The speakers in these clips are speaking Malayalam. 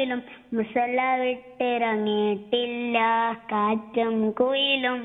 രാവിലും മുസല്ല വിട്ടിറങ്ങിയിട്ടില്ല കാറ്റും കുയിലും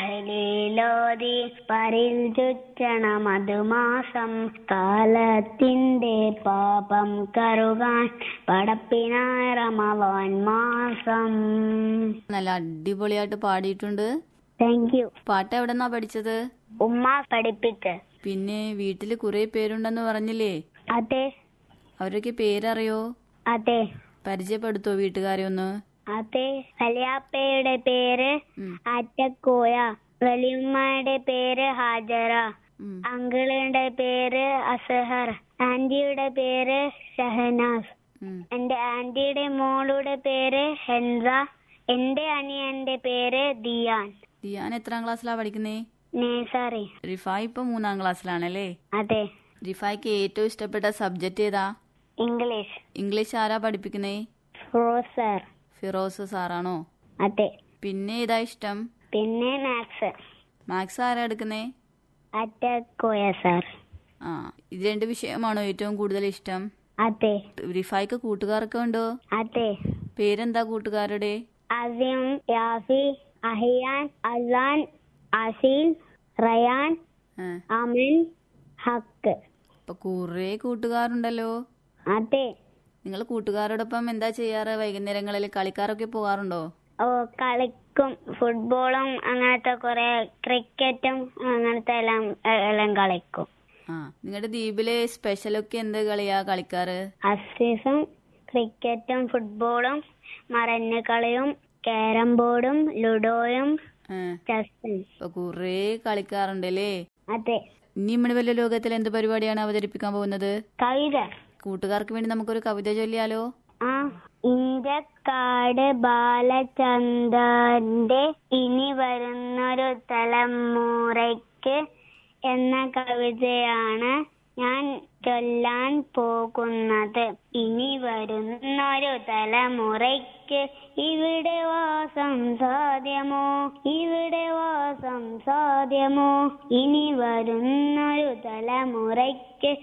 കഹലിലോതി പരിൽ ചുറ്റണ മധുമാസം കാലത്തിന്റെ പാപം കറുകാൻ പടപ്പിനായ റമവാൻ മാസം നല്ല അടിപൊളിയായിട്ട് പാടിയിട്ടുണ്ട് താങ്ക് യു പാട്ട് എവിടെന്നാ പഠിച്ചത് ഉമ്മ പഠിപ്പിച്ച് പിന്നെ വീട്ടില് കുറെ പേരുണ്ടെന്ന് പറഞ്ഞില്ലേ അതെ അവരൊക്കെ പേരറിയോ അതെ പരിചയപ്പെടുത്തോ വീട്ടുകാരെ ഒന്ന് അതെ വലിയാപ്പയുടെ പേര് ഉം, ആറ്റക്കോയ വലിയമ്മയുടെ പേര് ഹാജറ ഉം. അങ്കിളിന്റെ പേര് അസഹർ ആന്റിയുടെ പേര് ഷഹനാസ് ഉം. എന്റെ ആന്റിയുടെ മോളുടെ പേര് ഹെൻസ എന്റെ അനിയന്റെ പേര് ദിയാൻ ദിയാൻ എത്രാം ക്ലാസ്സിലാ പഠിക്കുന്നേ നേസറി റിഫായ് ഇപ്പൊ മൂന്നാം ക്ലാസ്സിലാണല്ലേ അതെ റിഫായ്ക്ക് ഏറ്റവും ഇഷ്ടപ്പെട്ട സബ്ജക്റ്റ് ഏതാ ഇംഗ്ലീഷ് ഇംഗ്ലീഷ് ആരാ പഠിപ്പിക്കുന്നേ റോസർ ഫിറോസ് സാറാണോ അതെ പിന്നെ ഏതാ ഇഷ്ടം പിന്നെ മാത്സ് മാത്സ് ആരാ എടുക്കുന്നേ അറ്റക്കോയ സാർ ആ ഇത് രണ്ട് വിഷയമാണോ ഏറ്റവും കൂടുതൽ ഇഷ്ടം അതെ റിഫായ്ക്ക് കൂട്ടുകാരൊക്കെ ഉണ്ടോ അതെ പേരെന്താ കൂട്ടുകാരുടെ അസിം യാഫി അഹിയാൻ അസാൻ അസീൽ റയാൻ ആ, അമിൻ ഹക്ക് ഇപ്പൊ കുറെ കൂട്ടുകാരുണ്ടല്ലോ അതെ നിങ്ങൾ കൂട്ടുകാരോടൊപ്പം എന്താ ചെയ്യാറ് വൈകുന്നേരങ്ങളിൽ കളിക്കാറൊക്കെ പോകാറുണ്ടോ ഓ കളിക്കും ഫുട്ബോളും അങ്ങനത്തെ കുറെ ക്രിക്കറ്റും അങ്ങനത്തെ എല്ലാം എല്ലാം കളിക്കും ആ നിങ്ങളുടെ ദ്വീപിലെ സ്പെഷ്യലൊക്കെ എന്ത് കളിയാ കളിക്കാറ് അസീസും ക്രിക്കറ്റും ഫുട്ബോളും മറഞ്ഞ കളിയും ക്യാരം ബോർഡും ലുഡോയും ആ, ചെസ്സും ഇപ്പൊ കുറെ കളിക്കാറുണ്ടല്ലേ അതെ ഇനി നമ്മുടെ വലിയ ലോകത്തിൽ എന്ത് പരിപാടിയാണ് അവതരിപ്പിക്കാൻ പോകുന്നത് കവിത കൂട്ടുകാർക്ക് വേണ്ടി നമുക്കൊരു കവിത ചൊല്ലിയാലോ ആ ഇന്ത്യക്കാട് ബാലചന്ദ്രന്റെ ഇനി വരുന്നൊരു തലമുറയ്ക്ക് എന്ന കവിതയാണ് ഞാൻ ചൊല്ലാൻ പോകുന്നത് ഇനി വരുന്നൊരു തലമുറയ്ക്ക് ഇവിടെ വാസം സാധ്യമോ ഇവിടെ വാസം സാധ്യമോ ഇനി വരുന്നൊരു തലമുറയ്ക്ക്